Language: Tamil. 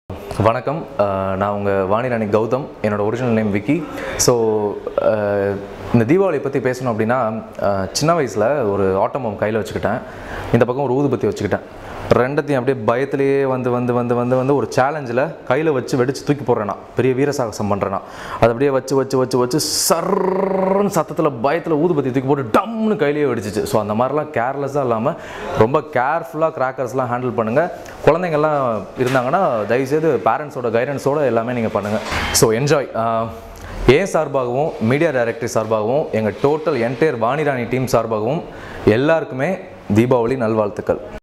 வணக்கம் அஹ் நான் உங்கள் வாணிராணி கௌதம் என்னோட ஒரிஜினல் நேம் விக்கி ஸோ இந்த தீபாவளி பற்றி பேசணும் அப்படின்னா அஹ் சின்ன வயசில் ஒரு ஆட்டோமம் கையில் வச்சுக்கிட்டேன் இந்த பக்கம் ஒரு ஊதுபத்தி வச்சுக்கிட்டேன் ரெண்டத்தையும் அப்படியே பயத்திலேயே வந்து வந்து வந்து வந்து வந்து ஒரு சேலஞ்சில் கையில் வச்சு வெடிச்சு தூக்கி போடுறேன் நான் பெரிய வீரசாகசம் பண்ணுறேன் அதை அப்படியே வச்சு வச்சு வச்சு வச்சு சர்ன்னு சத்தத்தில் பயத்தில் ஊதுபத்தி தூக்கி போட்டு டம்னு கையிலேயே வெடிச்சிச்சு ஸோ அந்த மாதிரிலாம் கேர்லெஸ்ஸாக இல்லாமல் ரொம்ப கேர்ஃபுல்லாக கிராக்கர்ஸ்லாம் ஹேண்டில் பண்ணுங்கள் குழந்தைங்கள்லாம் இருந்தாங்கன்னா தயவுசெய்து பேரண்ட்ஸோட கைடன்ஸோட எல்லாமே நீங்கள் பண்ணுங்கள் ஸோ என்ஜாய் ஏன் சார்பாகவும் மீடியா டைரக்டர் சார்பாகவும் எங்கள் டோட்டல் என்டையர் வாணிராணி டீம் சார்பாகவும் எல்லாருக்குமே தீபாவளி நல்வாழ்த்துக்கள்